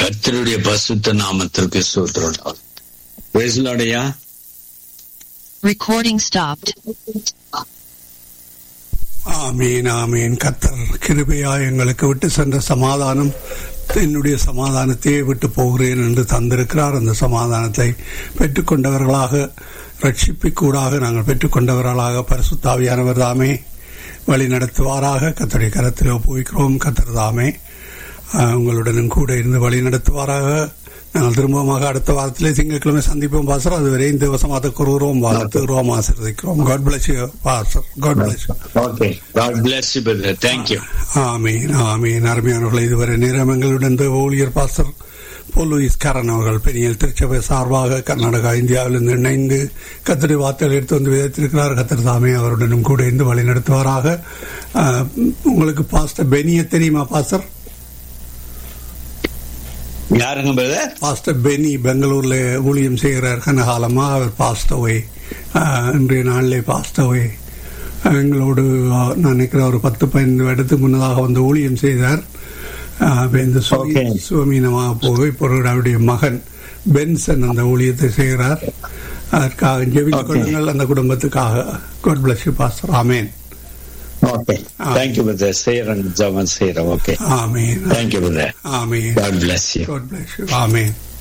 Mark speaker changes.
Speaker 1: கர்த்தருடைய பசுத்த நாமத்திற்கு சூத்திரம் பேசலாடையா
Speaker 2: Recording stopped.
Speaker 3: ஆமீன் ஆமீன் கத்தர் கிருபையா எங்களுக்கு விட்டு சென்ற சமாதானம் என்னுடைய சமாதானத்தையே விட்டு போகிறேன் என்று தந்திருக்கிறார் அந்த சமாதானத்தை பெற்றுக்கொண்டவர்களாக ரட்சிப்பிக்கூடாக நாங்கள் பெற்றுக்கொண்டவர்களாக பரிசுத்தாவியானவர் தாமே வழி நடத்துவாராக கத்தருடைய கரத்தில் ஒப்புவிக்கிறோம் கத்தர் தாமே ஆஹ், உங்களுடனும் கூட இருந்து வழி நடத்துவாராக நாங்கள் திரும்பமாக அடுத்த வாரத்திலே திங்கட்கிழமை சந்திப்போம் பாசர் அதுவரை இந்த வசமாக கூறுகிறோம் வாழ்த்துகிறோம் ஆசீர்வதிக்கிறோம் God bless you pastor God bless
Speaker 1: okay God bless you brother thank you
Speaker 3: ஆமீன் ஆமீன் அருமையானவர்களை இதுவரை நேரம் எங்களுடன் தேவ ஊழியர் பாஸ்டர் போலூயிஸ் கரண் அவர்கள் பெரியல் திருச்சபை சார்பாக கர்நாடகா இந்தியாவிலிருந்து இணைந்து கத்திரி வார்த்தைகள் எடுத்து வந்து விதைத்திருக்கிறார் கத்தர் தாமே அவருடனும் கூட இருந்து வழி நடத்துவாராக ஆஹ், உங்களுக்கு பாஸ்டர் பெனிய தெரியுமா பாஸ்டர்
Speaker 1: யாருங்க பிரதர்
Speaker 3: பாஸ்டர் பெனி பெங்களூர்ல ஊழியம் செய்கிறார் கனகாலமா அவர் பாஸ்டவை இன்றைய நாளிலே பாஸ்டவை எங்களோடு ஆஹ், நான் நினைக்கிறேன் ஒரு பத்து பதினைந்து வருடத்துக்கு முன்னதாக வந்து ஊழியம் செய்தார் ஆஹ், இப்ப இந்த சுவி-
Speaker 1: Okay.
Speaker 3: சுவமீனமாக போக இப்போ அவருடைய மகன் பென்சன் அந்த ஊழியத்தை செய்கிறார் அதற்காக ஜெபித்துக்
Speaker 1: Okay.
Speaker 3: கொள்ளுங்கள் அந்த குடும்பத்துக்காக காட் பிளஸ் யூ பாஸ்டர் ஆமேன்
Speaker 1: ஓகே தேங்க்யூ பிரதர் செய்யறேன் ஜபம் செய்யறேன் ஓகே
Speaker 3: ஆமேன்
Speaker 1: தேங்க்யூ பிரதர்
Speaker 3: ஆமேன்
Speaker 1: God bless you
Speaker 3: God bless you amen